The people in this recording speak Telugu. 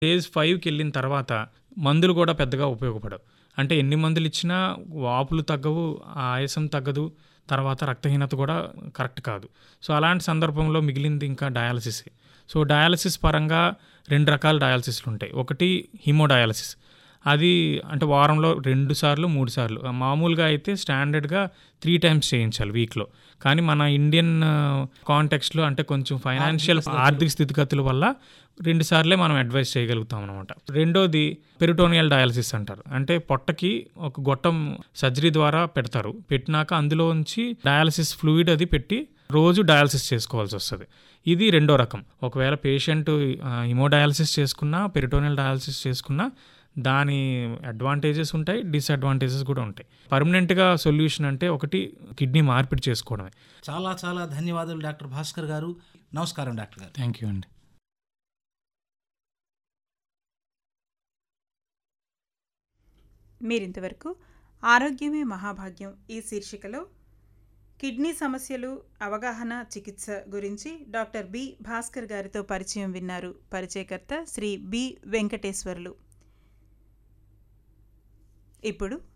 స్టేజ్ ఫైవ్కి వెళ్ళిన తర్వాత మందులు కూడా పెద్దగా ఉపయోగపడవు అంటే ఎన్ని మందులు ఇచ్చినా వాపులు తగ్గవు ఆయాసం తగ్గదు తర్వాత రక్తహీనత కూడా కరెక్ట్ కాదు సో అలాంటి సందర్భంలో మిగిలింది ఇంకా డయాలసిస్ సో డయాలసిస్ పరంగా రెండు రకాల డయాలసిస్లు ఉంటాయి ఒకటి హిమోడయాలసిస్ అది అంటే వారంలో రెండు సార్లు మూడు సార్లు మామూలుగా అయితే స్టాండర్డ్గా త్రీ టైమ్స్ చేయించాలి వీక్లో కానీ మన ఇండియన్ కాంటెక్స్ట్లో అంటే కొంచెం ఫైనాన్షియల్ ఆర్థిక స్థితిగతుల వల్ల రెండు సార్లే మనం అడ్వైస్ చేయగలుగుతాం అనమాట రెండోది పెరిటోనియల్ డయాలసిస్ అంటారు అంటే పొట్టకి ఒక గొట్టం సర్జరీ ద్వారా పెడతారు పెట్టినాక అందులోంచి డయాలసిస్ ఫ్లూయిడ్ అది పెట్టి రోజు డయాలసిస్ చేసుకోవాల్సి వస్తుంది ఇది రెండో రకం ఒకవేళ పేషెంట్ హిమోడయాలసిస్ చేసుకున్నా పెరిటోనియల్ డయాలసిస్ చేసుకున్నా దాని అడ్వాంటేజెస్ ఉంటాయి డిసడ్వాంటేజెస్ కూడా ఉంటాయి పర్మనెంట్గా సొల్యూషన్ అంటే ఒకటి కిడ్నీ మార్పిడి చేసుకోవడమే చాలా చాలా ధన్యవాదాలు డాక్టర్ భాస్కర్ గారు నమస్కారం డాక్టర్ గారు థ్యాంక్ యూ అండి మీరింతవరకు ఆరోగ్యమే మహాభాగ్యం ఈ శీర్షికలో కిడ్నీ సమస్యలు అవగాహన చికిత్స గురించి డాక్టర్ బి భాస్కర్ గారితో పరిచయం విన్నారు పరిచయకర్త శ్రీ బి వెంకటేశ్వర్లు ఇప్పుడు